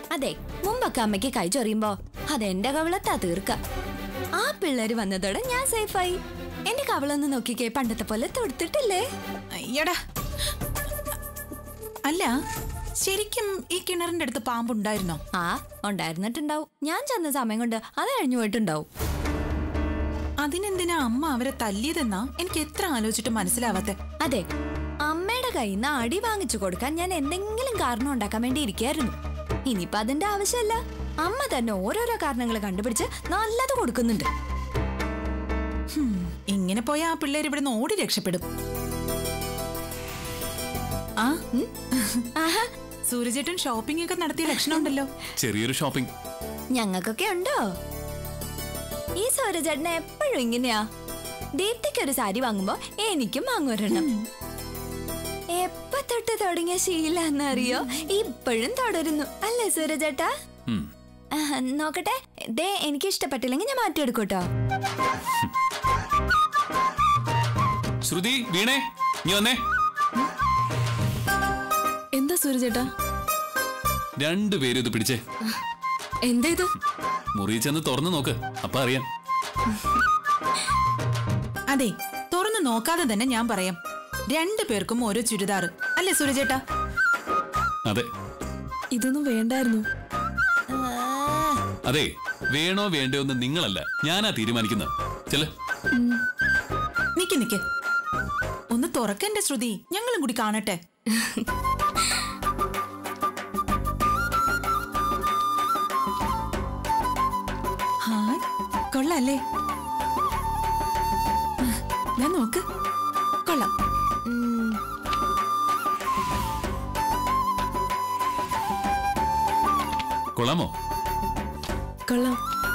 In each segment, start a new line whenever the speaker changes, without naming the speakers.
അതെ മുമ്പൊക്കെ അമ്മയ്ക്ക് കൈ ചൊറിയുമ്പോ അതെന്റെ കവിളത്താ തീർക്ക ആ പിള്ളേര് വന്നതോടെ ഞാൻ സേഫായി എന്റെ കവിളൊന്ന് നോക്കിക്കേ പണ്ടത്തെ പോലെ തൊടുത്തിട്ടില്ലേ
അയ്യടാ അല്ല ശരിക്കും ഈ കിണറിന്റെ അടുത്ത് പാമ്പുണ്ടായിരുന്നോ
ആ ഉണ്ടായിരുന്നിട്ടുണ്ടാവും ഞാൻ ചെന്ന സമയം കൊണ്ട് അത് കഴിഞ്ഞു പോയിട്ടുണ്ടാവും
അതിനെന്തിനാ അമ്മ അവരെ തല്ലിയതെന്നാ എനിക്ക് എത്ര ആലോചിച്ചിട്ട് മനസ്സിലാവാത്തെ
അതെ അമ്മയുടെ കയ്യിൽ നിന്ന് അടി വാങ്ങിച്ചു കൊടുക്കാൻ ഞാൻ എന്തെങ്കിലും കാരണം ഉണ്ടാക്കാൻ വേണ്ടി ഇരിക്കായിരുന്നു ഇനിയിപ്പൊ അതിന്റെ ആവശ്യമല്ല അമ്മ തന്നെ ഓരോരോ കാരണങ്ങൾ കണ്ടുപിടിച്ച് നല്ലത് കൊടുക്കുന്നുണ്ട്
ഹും, ഇങ്ങനെ പോയാ ആ പിള്ളേർ ഇവിടുന്ന് ഓടി രക്ഷപ്പെടും ആ ഉം.
ആഹാ
സൂര്യചേട്ടൻ ഷോപ്പിംഗ് ഒക്കെ നടത്തിയ ലക്ഷണമുണ്ടല്ലോ
ചെറിയൊരു ഷോപ്പിംഗ്
ഞങ്ങൾക്കൊക്കെ ഉണ്ടോ ഈ സൂരജേട്ടനെ എപ്പോഴും ഇങ്ങനെയാ ദീപ്തിക്ക് ഒരു സാരി വാങ്ങുമ്പോ എനിക്കും വാങ്ങുവരണം എപ്പ തൊട്ട് തുടങ്ങിയ ശീല എന്നറിയോ ഇപ്പോഴും തുടരുന്നു അല്ലേ സൂരജേട്ടാ
ഉം.
ആഹ്, നോക്കട്ടെ ദേ എനിക്ക് ഇഷ്ടപ്പെട്ടില്ലെങ്കിൽ ഞാൻ മാറ്റിയെടുക്കൂട്ടോ
ശ്രുതി വീണേ നീ വന്നേ
എന്താ സൂരജേട്ടാ
രണ്ടുപേരും ഇത് പിടിച്ചേ
എന്താ ഇത്
മുറി ചെന്ന് തുറന്നു നോക്ക് അപ്പൊ അറിയാം
അതെ തുറന്നു നോക്കാതെ തന്നെ ഞാൻ പറയാം രണ്ടു പേർക്കും ഓരോ ചുരിദാർ അല്ലേ സൂര്യചേട്ടാ
അതെ
ഇതൊന്നും വേണ്ടായിരുന്നു
അതെ വേണോ വേണ്ടയോ എന്ന് നിങ്ങളല്ല ഞാനാ തീരുമാനിക്കുന്നത് ചെല്
നിക്ക് നിക്ക് ഒന്ന് തുറക്കന്റെ ശ്രുതി ഞങ്ങളും കൂടി കാണട്ടെ ഹായ് കൊള്ളാല്ലേ ഞാൻ നോക്ക് കൊള്ളാം
ഉം,
കൊള്ളാമോ
കൊള്ളാം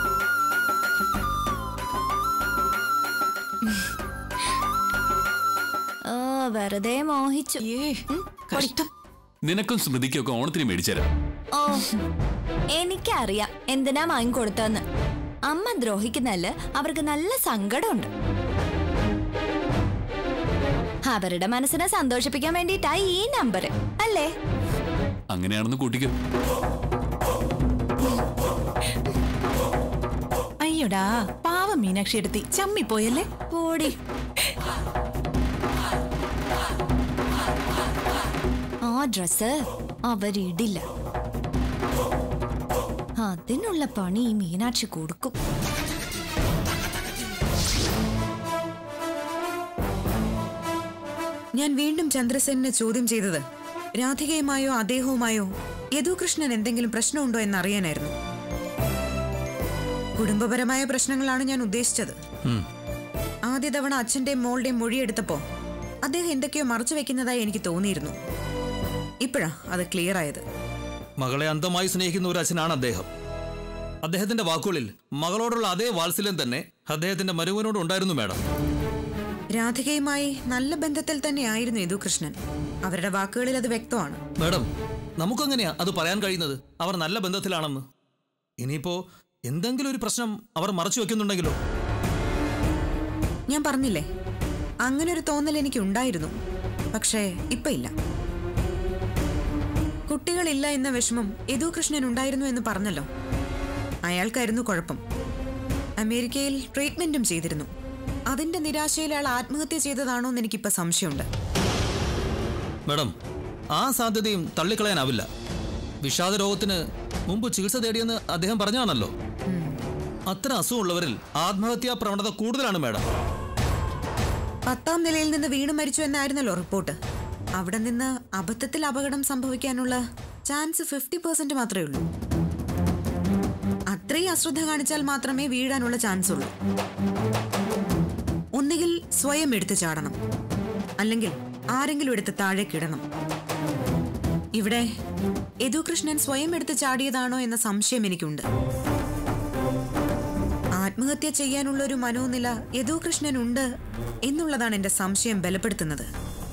ഓ വെറുതെ മോഹിച്ചു
ഏ കഷ്ടം
നിനക്കും സ്മൃതിക്കും ഒക്കെ ഓണത്തിന് മേടിച്ചുതരാം
ഓ എനിക്കറിയാം എന്തിനാ വാങ്ങിക്കൊടുത്തതെന്ന് അമ്മ ദ്രോഹിക്കുന്നതില് അവർക്ക് നല്ല സങ്കടമുണ്ട് അവരുടെ മനസ്സിനെ സന്തോഷിപ്പിക്കാൻ വേണ്ടിയിട്ടാ ഈ നമ്പർ അല്ലേ
അങ്ങനെയാണെന്ന് കൂട്ടിക്കോ
അയ്യോടാ പാവം മീനാക്ഷി എടുത്തി ചമ്മിപ്പോയല്ലേ
പോടി ആ ഡ്രസ് അവരിടില്ല അതിനുള്ള പണി ഈ മീനാക്ഷി കൊടുക്കും
ഞാൻ വീണ്ടും ചന്ദ്രസേനെ ചോദ്യം ചെയ്തത് രാധികയുമായോ അദ്ദേഹവുമായോ യദുകൃഷ്ണൻ എന്തെങ്കിലും പ്രശ്നമുണ്ടോ എന്നറിയാനായിരുന്നു കുടുംബപരമായ പ്രശ്നങ്ങളാണ് ഞാൻ ഉദ്ദേശിച്ചത്
ഉം.
ആദ്യ തവണ അച്ഛന്റെയും മോളുടെയും മൊഴിയെടുത്തപ്പോ അദ്ദേഹം എന്തൊക്കെയോ മറച്ചു വെക്കുന്നതായി എനിക്ക് തോന്നിയിരുന്നു ഇപ്പോഴാ അത് ക്ലിയർ ആയത്
മകളെ അന്ധമായി സ്നേഹിക്കുന്ന ഒരു അച്ഛനാണ് അദ്ദേഹം അദ്ദേഹത്തിന്റെ വാക്കുകളിൽ മകളോടുള്ള അതേ വാത്സല്യം തന്നെ അദ്ദേഹത്തിന്റെ മരുവനോട് ഉണ്ടായിരുന്നു മാഡം
രാധികയുമായി നല്ല ബന്ധത്തിൽ തന്നെയായിരുന്നു യദുകൃഷ്ണൻ അവരുടെ വാക്കുകളിൽ അത് വ്യക്തമാണ്
മാഡം നമുക്കെങ്ങനെയാ അത് പറയാൻ കഴിയുന്നത് അവർ നല്ല ബന്ധത്തിലാണെന്ന് ഇനിയിപ്പോ എന്തെങ്കിലും ഒരു പ്രശ്നം അവർ മറച്ചു വെക്കുന്നുണ്ടെങ്കിലോ
ഞാൻ പറഞ്ഞില്ലേ അങ്ങനെ ഒരു തോന്നൽ എനിക്ക് ഉണ്ടായിരുന്നു പക്ഷേ ഇപ്പൊ ഇല്ല കുട്ടികളില്ല എന്ന വിഷമം യദുകൃഷ്ണൻ ഉണ്ടായിരുന്നു എന്ന് പറഞ്ഞല്ലോ അയാൾക്കായിരുന്നു കുഴപ്പം അമേരിക്കയിൽ ട്രീറ്റ്മെന്റും ചെയ്തിരുന്നു അതിന്റെ നിരാശയിൽ അയാൾ ആത്മഹത്യ ചെയ്തതാണോ എന്ന് എനിക്കിപ്പോ സംശയമുണ്ട്
മാഡം ആ സാധ്യതയും തള്ളിക്കളയാനാവില്ല വിഷാദ രോഗത്തിന് മുമ്പ് ചികിത്സ തേടിയെന്ന് അദ്ദേഹം പറഞ്ഞാണല്ലോ അത്തരം അസുഖമുള്ളവരിൽ ആത്മഹത്യാ പ്രവണത കൂടുതലാണ് മാഡം
പത്താം നിലയിൽ നിന്ന് വീണ് മരിച്ചു എന്നായിരുന്നല്ലോ റിപ്പോർട്ട് അവിടെ നിന്ന് അബദ്ധത്തിൽ അപകടം സംഭവിക്കാനുള്ള ചാൻസ് ഫിഫ്റ്റി പെർസെന്റ് മാത്രമേ ഉള്ളൂ അത്രയും അശ്രദ്ധ കാണിച്ചാൽ മാത്രമേ വീഴാനുള്ള ചാൻസ് ഉള്ളൂ ഒന്നുകിൽ സ്വയം എടുത്തു ചാടണം അല്ലെങ്കിൽ ആരെങ്കിലും എടുത്ത് താഴേക്കിടണം ഇവിടെ യദുകൃഷ്ണൻ സ്വയം എടുത്ത് ചാടിയതാണോ എന്ന സംശയം എനിക്കുണ്ട് ആത്മഹത്യ ചെയ്യാനുള്ള ഒരു മനോനില യദുകൃഷ്ണനുണ്ട് എന്നുള്ളതാണ് എന്റെ സംശയം ബലപ്പെടുത്തുന്നത്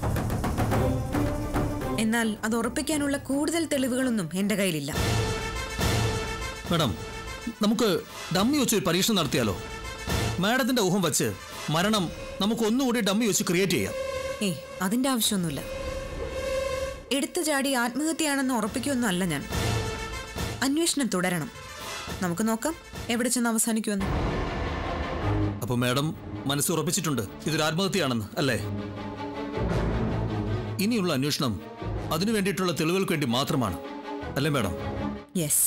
എന്നാൽ അത് ഉറപ്പിക്കാനുള്ള കൂടുതൽ തെളിവുകളൊന്നും എന്റെ കയ്യിലില്ല
മാഡം നമുക്ക് ഡമ്മി വെച്ച് ഒരു പരീക്ഷണം നടത്തിയാലോ മാഡത്തിന്റെ ഊഹം വെച്ച് മരണം നമുക്ക് ഒന്നുകൂടി ഡമ്മി വെച്ച് ക്രിയേറ്റ് ചെയ്യാം
ഏയ് അതിന്റെ ആവശ്യമൊന്നുമില്ല എടുത്തു ചാടി ആത്മഹത്യയാണെന്ന് ഉറപ്പിക്കൊന്നും അല്ല ഞാൻ അന്വേഷണം തുടരണം നമുക്ക് നോക്കാം എവിടെ ചെന്ന് അവസാനിക്കുമെന്ന്
അപ്പൊ മാഡം മനസ്സുറപ്പിച്ചിട്ടുണ്ട് ഇതൊരു ആത്മഹത്യയാണെന്ന് അല്ലേ ഇനിയുള്ള അന്വേഷണം അതിനു വേണ്ടിയിട്ടുള്ള തെളിവുകൾക്ക് വേണ്ടി മാത്രമാണ് അല്ലേ മാഡം
യെസ്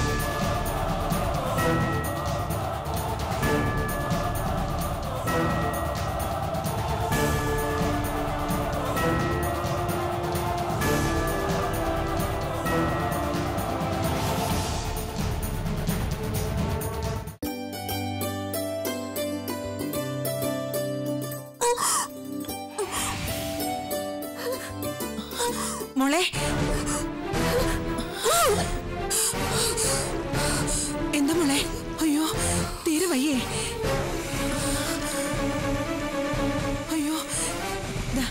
മോളെ എന്താ മോളെ അയ്യോ തീരെ വയ്യേ അയ്യോ ദാ.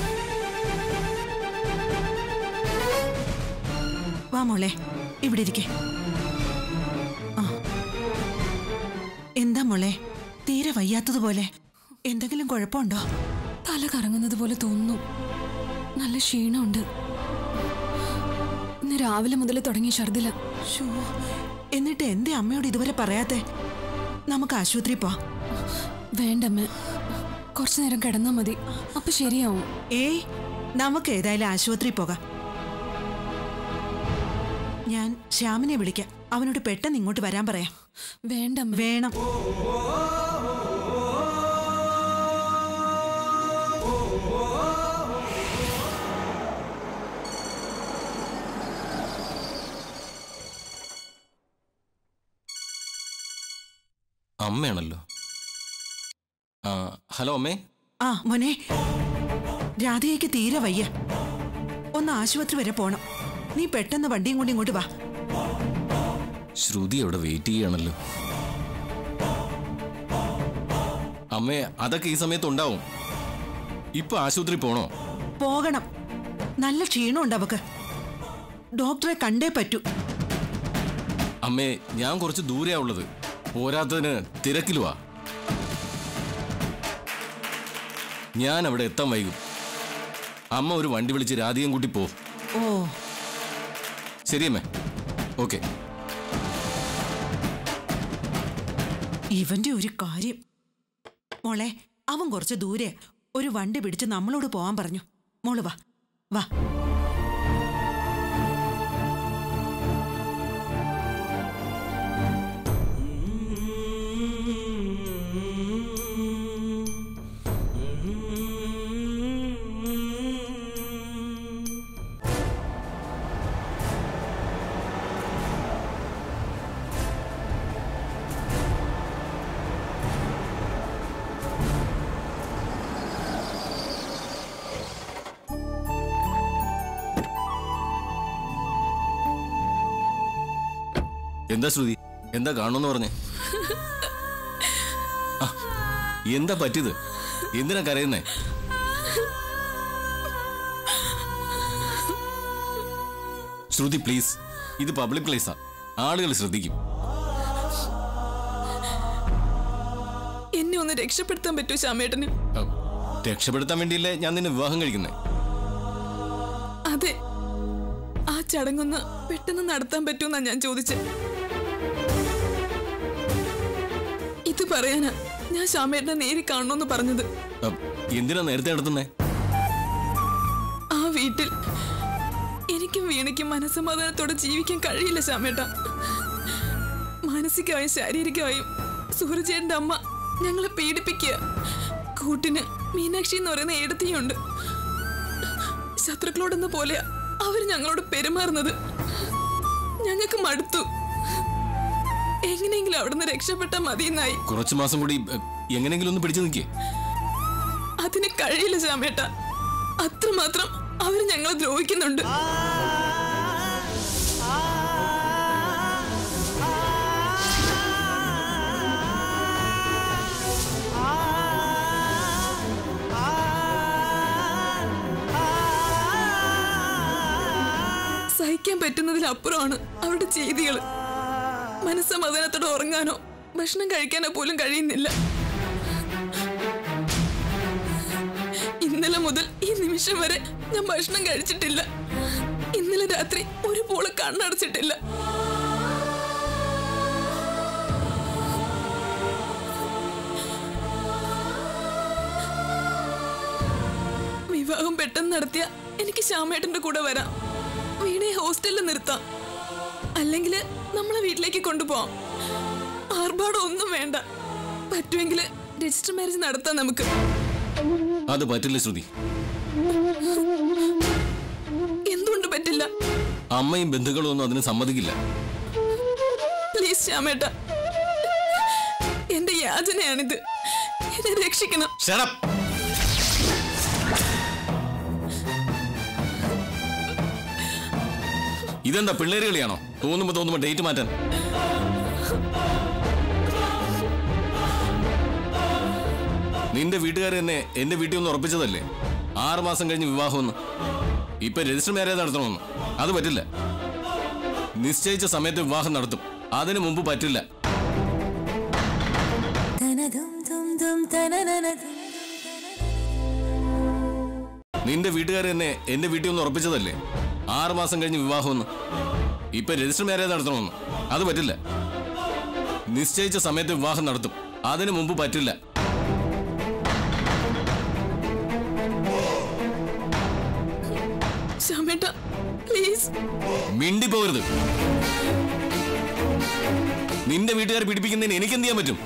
വാ മോളെ ഇവിടെ ഇരിക്കെ ആ എന്താ മോളെ തീരെ വയ്യാത്തതുപോലെ എന്തെങ്കിലും കുഴപ്പമുണ്ടോ
തല കറങ്ങുന്നത് പോലെ തോന്നുന്നു നല്ല ക്ഷീണമുണ്ട് ഇന്ന് രാവിലെ മുതൽ തുടങ്ങിയ ഛർദില
ഷോ എന്നിട്ട് എന്റെ അമ്മയോട് ഇതുവരെ പറയാത്തെ നമുക്ക് ആശുപത്രി പോ
വേണ്ടമ്മ കുറച്ചു നേരം കിടന്നാ മതി അപ്പൊ ശരിയാവും
ഏയ് നമുക്ക് ഏതായാലും ആശുപത്രി പോകാം ഞാൻ ശ്യാമിനെ വിളിക്കാം അവനോട് പെട്ടെന്ന് ഇങ്ങോട്ട് വരാൻ പറയാം
വേണ്ടമ്മ
വേണം
അമ്മയാണല്ലോ ആ ഹലോ അമ്മേ
ആ മോനെ രാധയ്ക്ക് തീരെ വയ്യ ഒന്ന് ആശുപത്രി വരെ പോണം നീ പെട്ടെന്ന് വണ്ടിയും കൊണ്ട് ഇങ്ങോട്ട് വാ
ശ്രുതി അവിടെ വെയിറ്റ് ചെയ്യണല്ലോ അമ്മേ അതൊക്കെ ഈ സമയത്ത് ഉണ്ടാവും ഇപ്പൊ ആശുപത്രി പോണോ
പോകണം നല്ല ക്ഷീണമുണ്ട് അവക്ക് ഡോക്ടറെ കണ്ടേ പറ്റൂ
അമ്മേ ഞാൻ കുറച്ച് ദൂരെയാ ഉള്ളത് പോരാത്തതിന് തിരക്കിലുവാ ഞാൻ അവിടെ എത്താൻ വൈകും അമ്മ ഒരു വണ്ടി വിളിച്ച് രാധികം കൂട്ടി പോ
ഓ
ശരിയമ്മേ ഓക്കെ
ഇവന്റെ ഒരു കാര്യം മോളെ അവൻ കുറച്ച് ദൂരെ ഒരു വണ്ടി പിടിച്ച് നമ്മളോട് പോവാൻ പറഞ്ഞു മോള് വാ വാ
എന്താ ശ്രുതി എന്താ കാണുമെന്ന് പറഞ്ഞേ ആ, എന്താ പറ്റിയത് എന്തിനാ കരയുന്നേ ശ്രുതി പ്ലീസ് ഇത് പബ്ലിക് പ്ലേസാ ആളുകൾ ശ്രദ്ധിക്കും
എന്നെ ഒന്ന് രക്ഷപ്പെടുത്താൻ പറ്റൂ ശ്യാമേട്ടന്
ആ, രക്ഷപ്പെടുത്താൻ വേണ്ടിയല്ലേ ഞാൻ നിന്നെ വിവാഹം കഴിക്കുന്നേ
അതെ ആ ചടങ്ങൊന്ന് പെട്ടെന്ന് നടത്താൻ പറ്റൂന്നാ ഞാൻ ചോദിച്ചത് ഇത് പറയാനാ ഞാൻ ശ്യാമേട്ടനെ നേരി കാണണമെന്ന് പറഞ്ഞത്
ആ, എന്തിനാ നേരത്തെ നടത്തുന്നേ
ആ വീട്ടിൽ എനിക്കും വീണയ്ക്കും മനസ്സമാധാനത്തോടെ ജീവിക്കാൻ കഴിയില്ല ശ്യാമേട്ട മാനസികമായും ശാരീരികമായും സൂരജേന്റെ അമ്മ ഞങ്ങളെ പീഡിപ്പിക്കുക കൂട്ടിന് മീനാക്ഷി എന്ന് പറയുന്ന ഏടത്തിയുണ്ട് ശത്രുക്കളോടെന്ന പോലെ അവർ ഞങ്ങളോട് പെരുമാറുന്നത് ഞങ്ങൾക്ക് മടുത്തു എങ്ങനെയെങ്കിലും അവിടുന്ന് രക്ഷപ്പെട്ടാൽ മതിയെന്നായി
കുറച്ചു മാസം കൂടി ഏ, എങ്ങനെയെങ്കിലും ഒന്ന് പിടിച്ചു നിൽക്കേ
അതിന് കഴിയില്ല ശ്യാമേട്ട അത്രമാത്രം അവർ ഞങ്ങളെ ദ്രോഹിക്കുന്നുണ്ട് സഹിക്കാൻ പറ്റുന്നതിലപ്പുറമാണ് അവരുടെ ചെയ്തികൾ മനസ്സമാധാനത്തോടെ ഉറങ്ങാനോ ഭക്ഷണം കഴിക്കാനോ പോലും കഴിയുന്നില്ല ഇന്നലെ മുതൽ ഈ നിമിഷം വരെ ഞാൻ ഭക്ഷണം കഴിച്ചിട്ടില്ല ഇന്നലെ രാത്രി ഒരു പോള് കണ്ണടച്ചിട്ടില്ല വിവാഹം പെട്ടെന്ന് നടത്തിയ എനിക്ക് ശ്യാമേട്ടന്റെ കൂടെ വരാം വീണെ ഹോസ്റ്റലിൽ നിർത്താം അല്ലെങ്കിൽ നമ്മളെ വീട്ടിലേക്ക് കൊണ്ടുപോവാം ആർഭാടം ഒന്നും വേണ്ട പറ്റുമെങ്കിൽ രജിസ്റ്റർ മാരേജ് നടത്താം നമുക്ക്
അത് പറ്റില്ല ശ്രുതി
എന്തുകൊണ്ട് പറ്റില്ല
അമ്മയും ബന്ധുക്കളും ഒന്നും അതിന് സമ്മതിക്കില്ല
പ്ലീസ് ശ്യാമേട്ട എന്റെ യാചനയാണിത് എന്നെ രക്ഷിക്കണം
Shut up. ഇതെന്താ പിള്ളേര് കളിയാണോ തോന്നുമ്പോ തോന്നുമ്പോ ഡേറ്റ് മാറ്റാൻ നിന്റെ വീട്ടുകാർ തന്നെ എന്റെ വീട്ടിൽ ഒന്ന് ഉറപ്പിച്ചതല്ലേ ആറ് മാസം കഴിഞ്ഞ് വിവാഹമെന്ന് ഇപ്പൊ രജിസ്റ്റർ മാരേജ് നടത്തണമെന്ന് അത് പറ്റില്ല നിശ്ചയിച്ച സമയത്ത് വിവാഹം നടത്തും അതിനു മുമ്പ് പറ്റില്ല നിന്റെ വീട്ടുകാർ തന്നെ എന്റെ വീട്ടിൽ ഒന്ന് ഉറപ്പിച്ചതല്ലേ ആറ് മാസം കഴിഞ്ഞ് വിവാഹമെന്ന് ഇപ്പൊ രജിസ്റ്റർ മാരേജ് നടത്തണമെന്ന് അത് പറ്റില്ല നിശ്ചയിച്ച സമയത്ത് വിവാഹം നടത്തും അതിനു മുമ്പ് പറ്റില്ല
ശ്യാമേട്ട പ്ലീസ്
മിണ്ടിപ്പോകരുത് നിന്റെ വീട്ടുകാർ പിടിപ്പിക്കുന്നതിന് എനിക്ക് എന്ത് ചെയ്യാൻ പറ്റും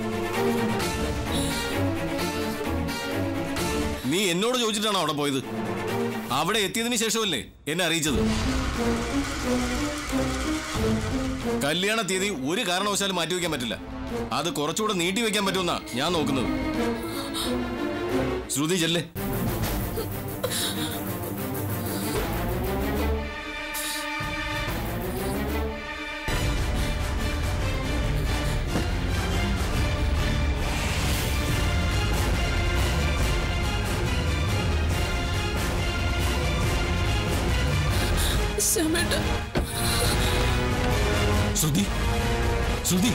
നീ എന്നോട് ചോദിച്ചിട്ടാണോ അവിടെ പോയത് അവിടെ എത്തിയതിന് ശേഷമല്ലേ എന്നെ അറിയിച്ചത് കല്യാണ തീയതി ഒരു കാരണവശാലും മാറ്റിവെക്കാൻ പറ്റില്ല അത് കുറച്ചുകൂടെ നീട്ടി വെക്കാൻ പറ്റുമെന്നാ ഞാൻ നോക്കുന്നത് ശ്രുതി ചെല്ലേ
ശ്യാമേട്ട
ശ്രുതി ശ്രുതി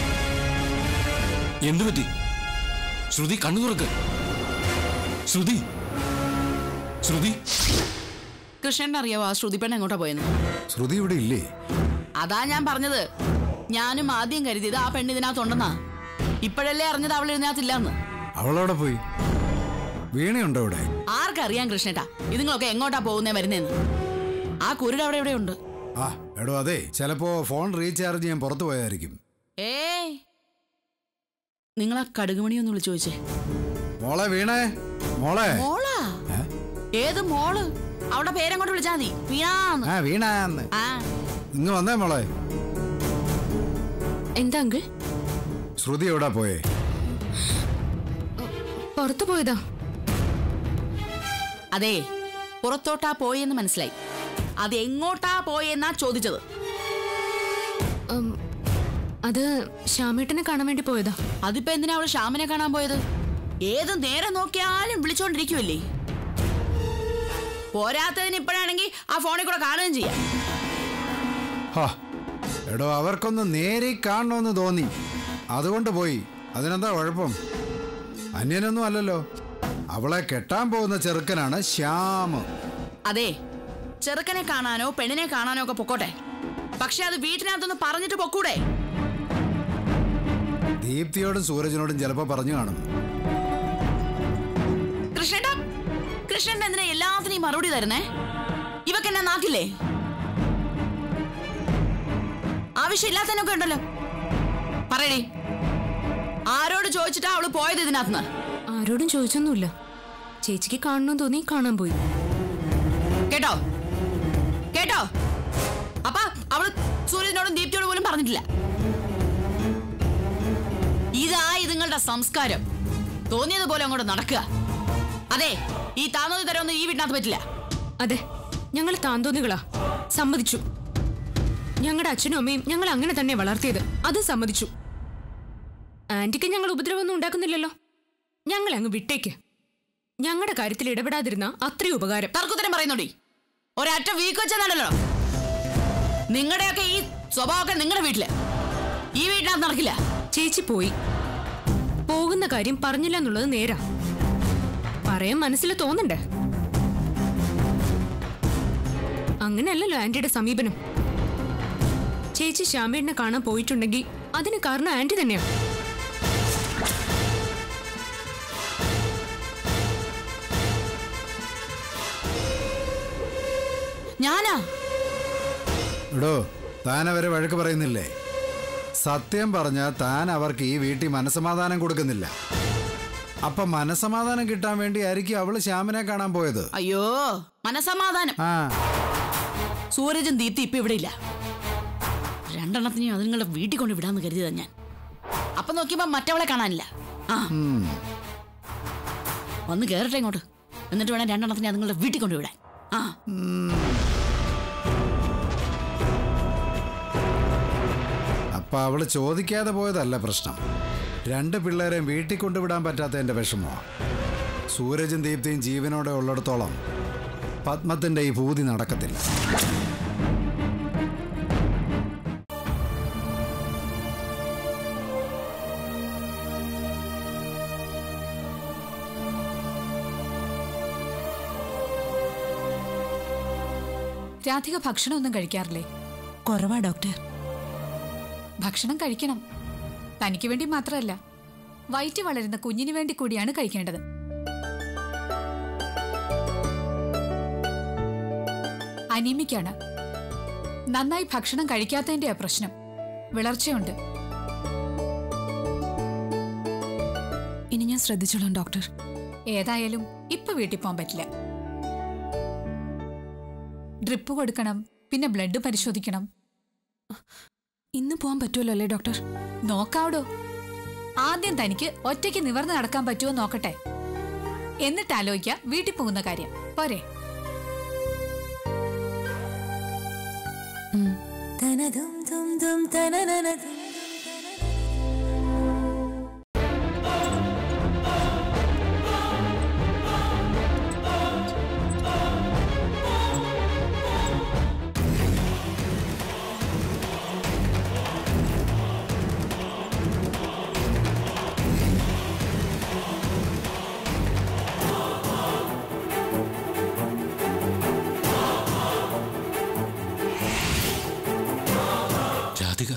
എന്തു പറ്റി ശ്രുതി കണ്ണു തുറക്ക് ശ്രുതി ശ്രുതി
കൃഷ്ണൻ അറിയാവോ ആ ശ്രുതിപ്പെണ്ണ എങ്ങോട്ടാ പോയെന്ന്
ശ്രുതി ഇവിടെ ഇല്ലേ
അതാ ഞാൻ പറഞ്ഞത് ഞാനും ആദ്യം കരുതിയത് ആ പെണ്ണ് ഇതിനകത്തുണ്ടെന്നാ ഇപ്പോഴല്ലേ അറിഞ്ഞത് അവൾ ഇതിനകത്തില്ലെന്ന്
അവളവിടെ പോയി വീണയുണ്ടോ ഇവിടെ
ആർക്കറിയാം കൃഷ്ണേട്ടാ ഇതുങ്ങളൊക്കെ എങ്ങോട്ടാ പോകുന്നേ വരുന്നേന്ന് ആ കുരുട് അവിടെ എവിടെയുണ്ട്
ആ എടോ അതെ ചിലപ്പോ ഫോൺ റീചാർജ് ചെയ്യാൻ പുറത്തു പോയതായിരിക്കും
ഏയ് നിങ്ങൾ ആ കടുകുമണി ഒന്ന് വിളിച്ചു ചോദിച്ചേ
മോളെ വീണേ മോളെ
മോളാ ഏത് മോള് അവിടെ പേരങ്ങോട്ട് വിളിച്ചാ മതി വീണാന്ന്
ആ വീണാന്ന്
ആ
ഇങ്ങ് വന്നേ മോളെ
എന്താ അങ്കിൾ
ശ്രുതി എവിടാ പോയേ
പുറത്തു പോയതാ
അതെ പുറത്തോട്ടാ പോയെന്ന് മനസ്സിലായി അത് എങ്ങോട്ടാ പോയെന്നാ ചോദിച്ചത്
ഉം, അത് ശ്യാമേട്ടനെ കാണാൻ വേണ്ടി പോയതാ
അതിപ്പോ എന്തിനാ അവള് ശ്യാമിനെ കാണാൻ പോയത് ഏത് നേരം നോക്കിയാലും വിളിച്ചോണ്ടിരിക്കുവല്ലേ പോരാത്തതിന് ഇപ്പോഴാണെങ്കിൽ ആ ഫോണിൽ കൂടെ കാണുകയും ചെയ്യാം
ഹാ എടോ അവർക്കൊന്ന് നേരി കാണണമെന്ന് തോന്നി അതുകൊണ്ട് പോയി അതിനെന്താ കുഴപ്പം അന്യനൊന്നും അല്ലല്ലോ അവളെ കെട്ടാൻ പോകുന്ന ചെറുക്കനാണ് ശ്യാമ്
അതെ ചെറുക്കനെ കാണാനോ പെണ്ണിനെ കാണാനോ ഒക്കെ പൊക്കോട്ടെ പക്ഷെ അത് വീട്ടിനകത്തൊന്ന് പറഞ്ഞിട്ട് പൊക്കൂടെ
ദീപ്തിയോടും സൂരജിനോടും ചിലപ്പോ പറഞ്ഞു കാണും
കൃഷ്ണേട്ടാ കൃഷ്ണൻ എന്തിനാ എല്ലാത്തിനും മറുപടി തരുന്നേ ഇവക്ക് എന്നെ നാക്കില്ലേ ആവശ്യമില്ലാത്തതിനൊക്കെ ഉണ്ടല്ലോ പറയടി ആരോട് ചോദിച്ചിട്ടാ അവള് പോയത് ഇതിനകത്തുനിന്ന്
ആരോടും ചോദിച്ചൊന്നുമില്ല ചേച്ചിക്ക് കാണണമെന്ന് തോന്നി കാണാൻ പോയി
കേട്ടോ കേട്ടോ അപ്പ അവള് സൂര്യനോടും ദീപ്തിയോടും പോലും പറഞ്ഞിട്ടില്ല ഇതാ ഇതുങ്ങളുടെ സംസ്കാരം തോന്നിയതുപോലെ അങ്ങോട്ട് നടക്കുക അതെ ഈ താന്നോതി തരമൊന്നും ഈ വീട്ടിനകത്ത് പറ്റില്ല
അതെ ഞങ്ങൾ താന്തോന്നികളാ സമ്മതിച്ചു ഞങ്ങളുടെ അച്ഛനും അമ്മയും ഞങ്ങൾ അങ്ങനെ തന്നെ വളർത്തിയത് അത് സമ്മതിച്ചു ആന്റിക്ക് ഞങ്ങൾ ഉപദ്രവമൊന്നും ഉണ്ടാക്കുന്നില്ലല്ലോ ഞങ്ങൾ അങ്ങ് വിട്ടേക്ക് ഞങ്ങളുടെ കാര്യത്തിൽ ഇടപെടാതിരുന്ന അത്രയും ഉപകാരം
തർക്കുത്തരം പറയുന്നോടി ഒരറ്റ വീക്ക് വെച്ചെന്നല്ലോ നിങ്ങളുടെയൊക്കെ ഈ സ്വഭാവമൊക്കെ നിങ്ങളുടെ വീട്ടില് ഈ വീട്ടിനകത്ത് നടക്കില്ല
ചേച്ചി പോയി പോകുന്ന കാര്യം പറഞ്ഞില്ല എന്നുള്ളത് നേരാ പറയാൻ മനസ്സിൽ തോന്നണ്ടേ അങ്ങനെയല്ലല്ലോ ആന്റിയുടെ സമീപനം ചേച്ചി ശ്യാമേടിനെ കാണാൻ പോയിട്ടുണ്ടെങ്കിൽ അതിന് കാരണം ആന്റി തന്നെയാ
ഞാനാ
എടോ താൻ അവരെ വഴക്ക് പറയുന്നില്ലേ സത്യം പറഞ്ഞാൽ താൻ അവർക്ക് ഈ വീട്ടിൽ മനസമാധാനം കൊടുക്കുന്നില്ല അപ്പൊ മനസമാധാനം കിട്ടാൻ വേണ്ടി ആയിരിക്കും അവള് ശ്യാമിനെ കാണാൻ പോയത്
അയ്യോ മനസമാധാനം
ആ
സൂരജും ദീപ്തി ഇപ്പൊ ഇവിടെ ഇല്ല രണ്ടെണ്ണത്തിനെയും അതുങ്ങളുടെ വീട്ടിൽ കൊണ്ട് വിടാന്ന് കരുതിയതാ ഞാൻ അപ്പൊ നോക്കിയപ്പോ മറ്റവളെ കാണാനില്ല ആ
ഉം.
വന്ന് കേറട്ടെ ഇങ്ങോട്ട് എന്നിട്ട് വേണം രണ്ടെണ്ണത്തിനെ അതുങ്ങളുടെ വീട്ടിൽ കൊണ്ട് വിടാൻ ആ
അപ്പൊ അവള് ചോദിക്കാതെ പോയതല്ല പ്രശ്നം രണ്ട് പിള്ളേരെയും വീട്ടിൽ കൊണ്ടുവിടാൻ പറ്റാത്തതിന്റെ വിഷമോ സൂരജും ദീപ്തിയും ജീവനോടെ ഉള്ളിടത്തോളം പത്മത്തിന്റെ ഈ ഭൂതി നടക്കത്തില്ല
രാധിക ഭക്ഷണമൊന്നും കഴിക്കാറില്ലേ
കുറവാ ഡോക്ടർ
ഭക്ഷണം കഴിക്കണം തനിക്ക് വേണ്ടി മാത്രമല്ല വയറ്റി വളരുന്ന കുഞ്ഞിന് വേണ്ടി കൂടിയാണ് കഴിക്കേണ്ടത് അനീമിക്കാണ് നന്നായി ഭക്ഷണം കഴിക്കാത്തതിന്റെയാ പ്രശ്നം വിളർച്ചയുണ്ട്
ഇനി ഞാൻ ശ്രദ്ധിച്ചോളാം ഡോക്ടർ
ഏതായാലും ഇപ്പൊ വീട്ടിൽ പോകാൻ പറ്റില്ല ഡ്രിപ്പ് കൊടുക്കണം പിന്നെ ബ്ലഡ് പരിശോധിക്കണം
ഇന്ന് പോകാൻ പറ്റുമല്ലോ അല്ലേ ഡോക്ടർ
നോക്കാവടോ ആദ്യം തനിക്ക് ഒറ്റയ്ക്ക് നിവർന്ന് നടക്കാൻ പറ്റുമോ നോക്കട്ടെ എന്നിട്ട് ആലോചിക്കാം വീട്ടിൽ പോകുന്ന കാര്യം പോരെ
രാധിക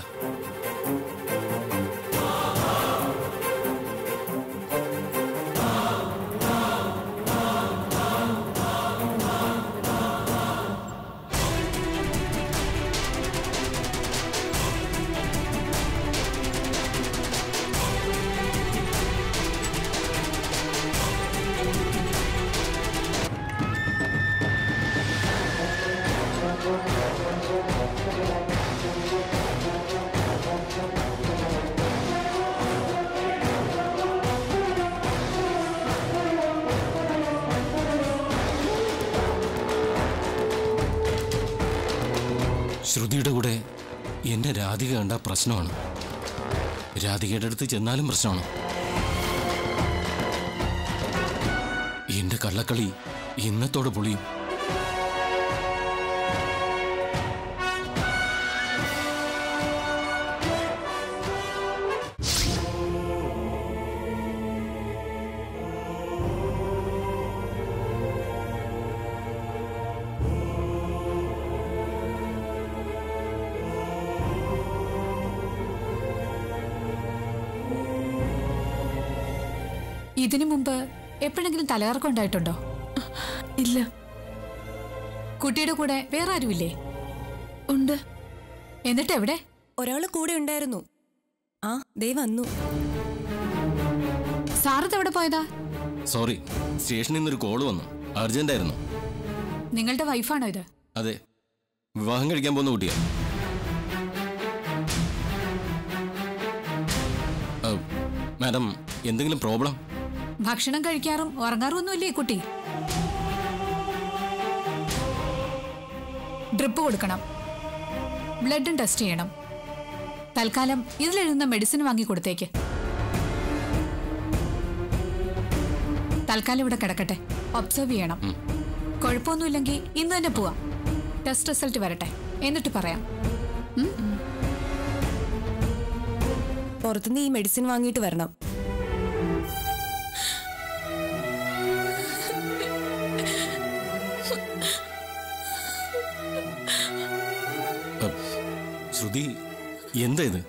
ശ്രുതിയുടെ കൂടെ എന്റെ രാധിക കണ്ട പ്രശ്നമാണ് രാധികയുടെ അടുത്ത് ചെന്നാലും പ്രശ്നമാണ് എന്റെ കള്ളക്കളി ഇന്നത്തോടെ പൊളിയും
ഇതിനു മുമ്പ് എപ്പോഴെങ്കിലും തലകറക്കം ഉണ്ടായിട്ടുണ്ടോ
ഇല്ല
കുട്ടിയുടെ കൂടെ വേറെ ആരുമില്ലേ
ഉണ്ട്
എന്നിട്ട് എവിടെ
ഒരാള് കൂടെ ഉണ്ടായിരുന്നു ആ ദേ വന്നു
സാറത്ത് എവിടെ പോയതാ
സോറി സ്റ്റേഷനിൽ നിന്നൊരു കോള് വന്നു അർജന്റ് ആയിരുന്നു
നിങ്ങളുടെ വൈഫാണോ ഇത്
അതെ വിവാഹം കഴിക്കാൻ പോകുന്ന കുട്ടിയാ ആ, മാഡം എന്തെങ്കിലും പ്രോബ്ലം
ഭക്ഷണം കഴിക്കാറും ഉറങ്ങാറും ഒന്നുമില്ലേ ഈ കുട്ടി ഡ്രിപ്പ് കൊടുക്കണം ബ്ലഡും ടെസ്റ്റ് ചെയ്യണം തൽക്കാലം ഇതിലെഴുതുന്ന മെഡിസിൻ വാങ്ങി കൊടുത്തേക്ക് തൽക്കാലം ഇവിടെ കിടക്കട്ടെ ഒബ്സർവ് ചെയ്യണം കുഴപ്പമൊന്നുമില്ലെങ്കിൽ ഇന്ന് തന്നെ പോവാം ടെസ്റ്റ് റിസൾട്ട് വരട്ടെ എന്നിട്ട് പറയാം
പുറത്തുനിന്ന് ഈ മെഡിസിൻ വാങ്ങിയിട്ട് വരണം
ആ, ശ്രുതി എന്താ ഇത്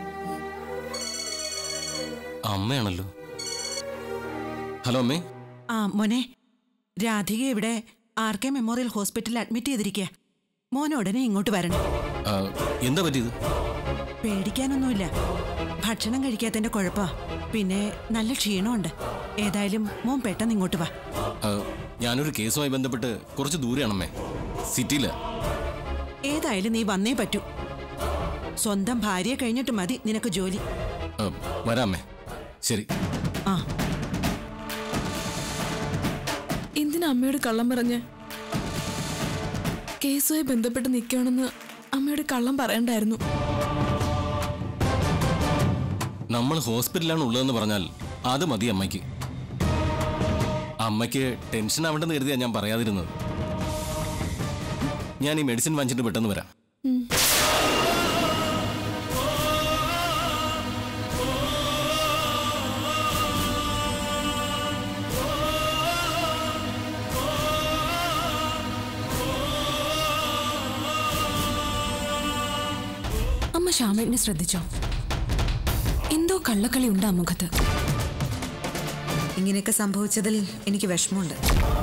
അമ്മയാണല്ലോ ഹലോ അമ്മേ
ആ മോനെ രാധിക ഇവിടെ ആർ കെ മെമ്മോറിയൽ ഹോസ്പിറ്റലിൽ അഡ്മിറ്റ് ചെയ്തിരിക്കുക മോൻ ഉടനെ ഇങ്ങോട്ട് വരണം
ആ, എന്താ പറ്റിയത്
പേടിക്കാനൊന്നുമില്ല ഭക്ഷണം കഴിക്കാത്തതിന്റെ കുഴപ്പാ പിന്നെ നല്ല ക്ഷീണമുണ്ട് ഏതായാലും മോൻ പെട്ടെന്ന് ഇങ്ങോട്ട് വാ
ആ, ഞാനൊരു കേസുമായി ബന്ധപ്പെട്ട് കുറച്ച് ദൂരെയാണമ്മേ സിറ്റിയില
ഏതായാലും നീ വന്നേ പറ്റൂ സ്വന്തം ഭാര്യയെ കഴിഞ്ഞിട്ട് മതി നിനക്ക് ജോലി
വരാമേ ശരി
ആ
എന്തിനാ അമ്മയോട് കള്ളം പറഞ്ഞ് കേസുമായി ബന്ധപ്പെട്ട് നിൽക്കുകയാണെന്ന് അമ്മയോട് കള്ളം പറയണ്ടായിരുന്നു
നമ്മൾ ഹോസ്പിറ്റലിലാണ് ഉള്ളതെന്ന് പറഞ്ഞാൽ അത് മതി അമ്മയ്ക്ക് അമ്മയ്ക്ക് ടെൻഷൻ ആവണ്ടെന്ന് കരുതിയാ ഞാൻ പറയാതിരുന്നത് ഞാൻ ഈ മെഡിസിൻ വാങ്ങിച്ചിട്ട് പെട്ടെന്ന് വരാം
അമ്മ ശ്യാമേട്ടനെ ശ്രദ്ധിച്ചോ എന്തോ കള്ളക്കളി ഉണ്ട് ആ മുഖത്ത്
ഇങ്ങനെയൊക്കെ സംഭവിച്ചതിൽ എനിക്ക് വിഷമമുണ്ട്